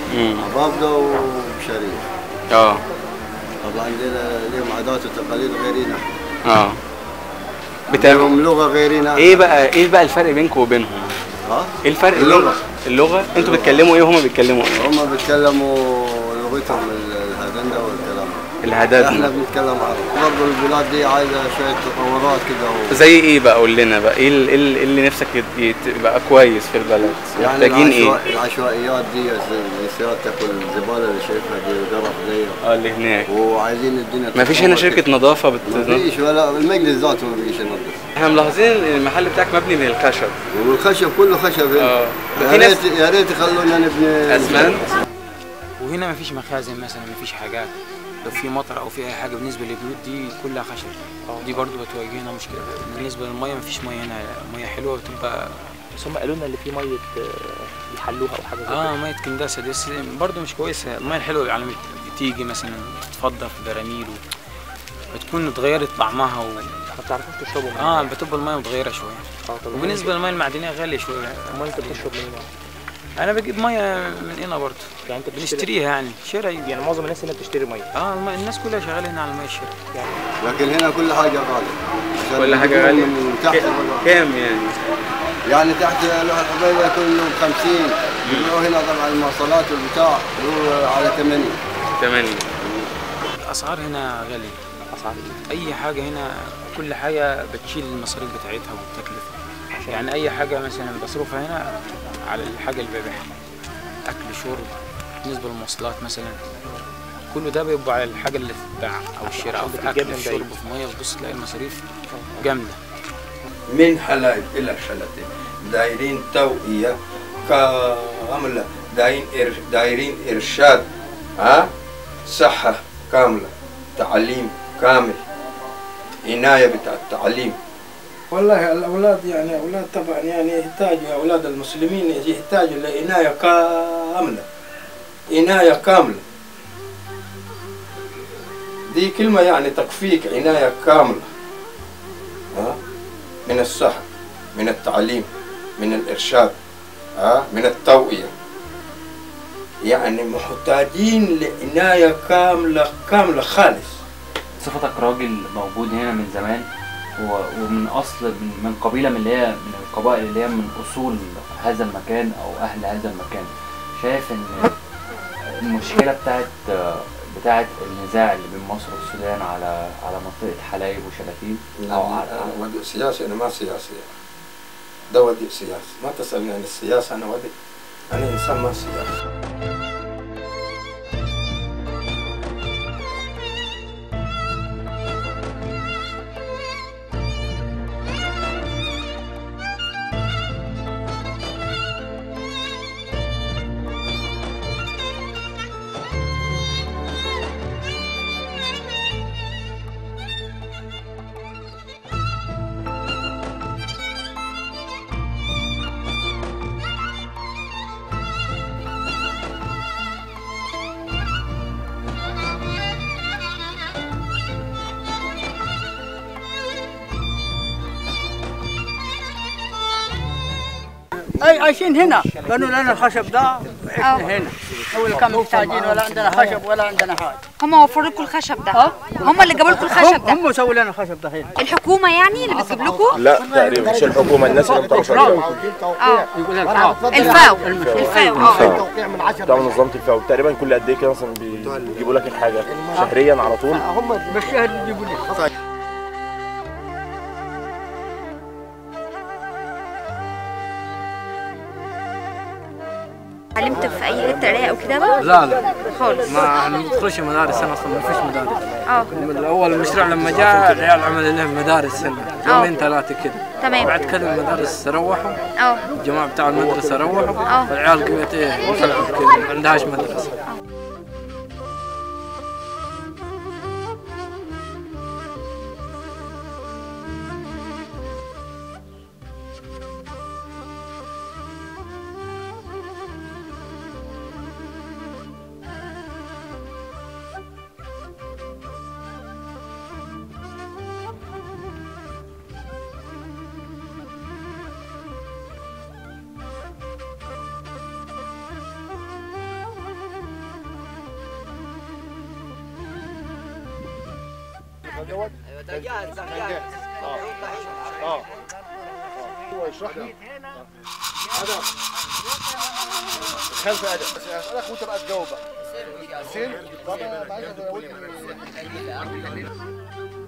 امم عبابده وبشريه اه طبعا عندنا لهم عادات وتقاليد غيرنا اه بتعمل لهم لغه غيرنا ايه بقى ايه بقى الفرق بينكم وبينهم ها ايه الفرق اللغة. بين- اللغه انتوا بتتكلموا ايه وهما بيتكلموا ايه هم بيتكلموا لغتهم ال- الهدنده والكلام احنا الهداد بنتكلم عربي برضه البلاد دي عايزه شويه تطورات كده و... زي ايه بقى قول لنا بقى ايه ال- إيه ال- إيه اللي نفسك يت- يت- يبقى كويس في البلد يعني محتاجين ايه العشوا- العشوائيات دي زي سيادتك والزباله اللي شايفها دي قرف دي اه اللي هناك وعايزين الدنيا ما فيش هنا تتطور شركه نظافه بت... ما فيش ولا المجلس ذاته ما فيش ينظف احنا ملاحظين ان المحل بتاعك مبني من الخشب والخشب كله خشب هنا اه يا في ناس ريت يا ريت يخلونا نبني اسمنت وهنا مفيش مخازن مثلا مفيش حاجات لو في مطر او في اي حاجه بالنسبه للبيوت دي كلها خشب دي برضو بتواجهنا مشكله بالنسبه للميه مفيش ميه هنا ميه حلوه وتبقى بس هم قالوا لنا اللي فيه ميه آه، يحلوها او حاجه زي كده اه ميه كنداسه دي بس برضو مش كويسه الميه الحلوه يعني تيجي مثلا تتفضل في براميل و- بتكون اتغيرت طعمها و... ما بتعرفوش تشربوا منها اه بتبقى الميه متغيره شويه اه طب وبالنسبه للميه المعدنيه غاليه شويه امال انت بتشرب منين بقى؟ انا بجيب ميه من هنا برضو يعني انت بتشتري بنشتريها يعني شراء يعني معظم الناس هنا بتشتري ميه اه الم- الناس كلها شغاله هنا على الميه الشراء لكن هنا كل حاجه غاليه عشان كل حاجه يجيبوا غاليه من تحت ك- كام يعني يعني تحت لوح الحبيبه كله ب 50 يبيعوا هنا طبعا المواصلات والبتاع يبيعوا على 80 8 الاسعار هنا غاليه اسعار ايه؟ اي حاجه هنا كل حاجه بتشيل المصاريف بتاعتها والتكلفه يعني اي حاجه مثلا بصرفها هنا على الحاجه اللي ببيعها اكل شرب بالنسبه للمواصلات مثلا كله ده بيبقى على الحاجه اللي بتتباع او الشراء او في اكل بتتجاب من في بعيد. شرب في ميه بتبص تلاقي المصاريف جامده من حلب إلى حلب دايرين توعية كاملة دايرين إر- دايرين إرشاد ها صحة كاملة تعليم كامل عناية بتاع التعليم والله الأولاد يعني أولاد طبعا يعني يحتاجوا أولاد المسلمين يحتاجوا لعناية كاملة عناية كاملة دي كلمة يعني تكفيك عناية كاملة ها من الصحة من التعليم من الإرشاد ها من التوعية يعني محتاجين لعناية كاملة كاملة خالص صفتك راجل موجود هنا من زمان و- ومن اصل من من قبيله من اللي هي من القبائل اللي هي من اصول هذا المكان او اهل هذا المكان شايف ان المشكله بتاعت بتاعت النزاع اللي بين مصر والسودان على على منطقه حلايب وشلاتين او على ودي سياسي أنا ما سياسي ده ودي سياسي ما تسألني عن السياسة أنا ودي أنا إنسان ما سياسي اي عايشين هنا بنوا لنا الخشب ده احنا هنا هو اللي كانوا محتاجين ولا عندنا خشب ولا عندنا حاجه هم وفروا لكم الخشب ده ها؟ هم اللي جابوا لكم الخشب ده هم سووا لنا الخشب ده هنا الحكومه يعني اللي بتجيب لكم لا تقريبا مش الحكومه الناس اللي بتعرف اه يقول الفاو الفاو الفاو اه بتاع منظمه الفاو تقريبا كل قد ايه كده مثلا بيجيبوا لك الحاجه شهريا على طول بالشهر بيجيبوا لي علمت في اي حته قرايه او كده بقى لا لا خالص ما احنا ما بندخلش مدارس هنا اصلا ما فيش مدارس اه من الاول المشروع لما جاء العيال عمل لهم مدارس هنا يومين ثلاثه كده تمام بعد كده المدارس روحوا اه الجماعه بتاع المدرسه روحوا اه العيال قوت ايه طلعوا كده ما عندهاش مدرسه دوت ده جاهز ده كان جاهز جاهز اه اه هو يشرح لي ادم خلف ادم بس اسالك وانت بقى تجاوب بقى حسين طب معلش